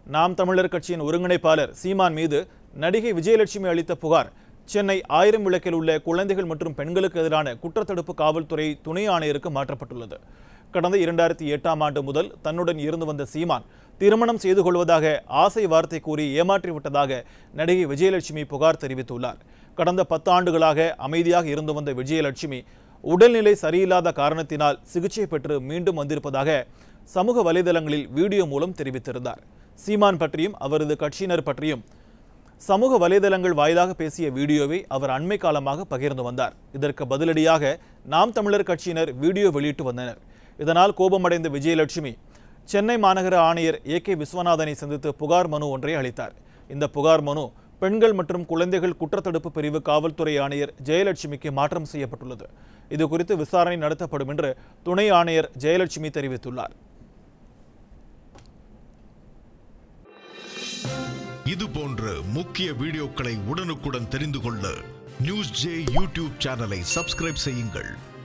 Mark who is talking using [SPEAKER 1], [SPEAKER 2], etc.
[SPEAKER 1] நாம் தமிழர் கட்சியின் ஒருங்கிணைப்பாளர் சீமான் மீது நடிகை விஜயலட்சுமி அளித்த புகார் சென்னை ஆயிரம் விளக்கில் உள்ள குழந்தைகள் மற்றும் பெண்களுக்கு எதிரான குற்றத்தடுப்பு காவல்துறை துணை ஆணையருக்கு மாற்றப்பட்டுள்ளது கடந்த இரண்டாயிரத்தி எட்டாம் ஆண்டு முதல் தன்னுடன் இருந்து வந்த சீமான் திருமணம் செய்து கொள்வதாக ஆசை வார்த்தை கூறி ஏமாற்றிவிட்டதாக நடிகை விஜயலட்சுமி புகார் தெரிவித்துள்ளார் கடந்த பத்து ஆண்டுகளாக அமைதியாக இருந்து வந்த விஜயலட்சுமி உடல்நிலை சரியில்லாத காரணத்தினால் சிகிச்சை பெற்று மீண்டும் வந்திருப்பதாக சமூக வலைதளங்களில் வீடியோ மூலம் தெரிவித்திருந்தார் சீமான் பற்றியும் அவரது கட்சியினர் பற்றியும் சமூக வலைதளங்கள் வாயிலாக பேசிய வீடியோவை அவர் அண்மை காலமாக பகிர்ந்து வந்தார் இதற்கு பதிலடியாக நாம் தமிழர் கட்சியினர் வீடியோ வெளியிட்டு வந்தனர் இதனால் கோபமடைந்த விஜயலட்சுமி சென்னை மாநகர ஆணையர் ஏ கே விஸ்வநாதனை சந்தித்து புகார் மனு ஒன்றை அளித்தார் இந்த புகார் மனு பெண்கள் மற்றும் குழந்தைகள் குற்றத்தடுப்பு பிரிவு காவல்துறை ஆணையர் ஜெயலட்சுமிக்கு மாற்றம் செய்யப்பட்டுள்ளது இது குறித்து விசாரணை நடத்தப்படும் என்று துணை ஆணையர் ஜெயலட்சுமி தெரிவித்துள்ளார்
[SPEAKER 2] இது போன்ற முக்கிய வீடியோக்களை உடனுக்குடன் தெரிந்து கொள்ள நியூஸ் ஜே யூடியூப் சேனலை சப்ஸ்கிரைப் செய்யுங்கள்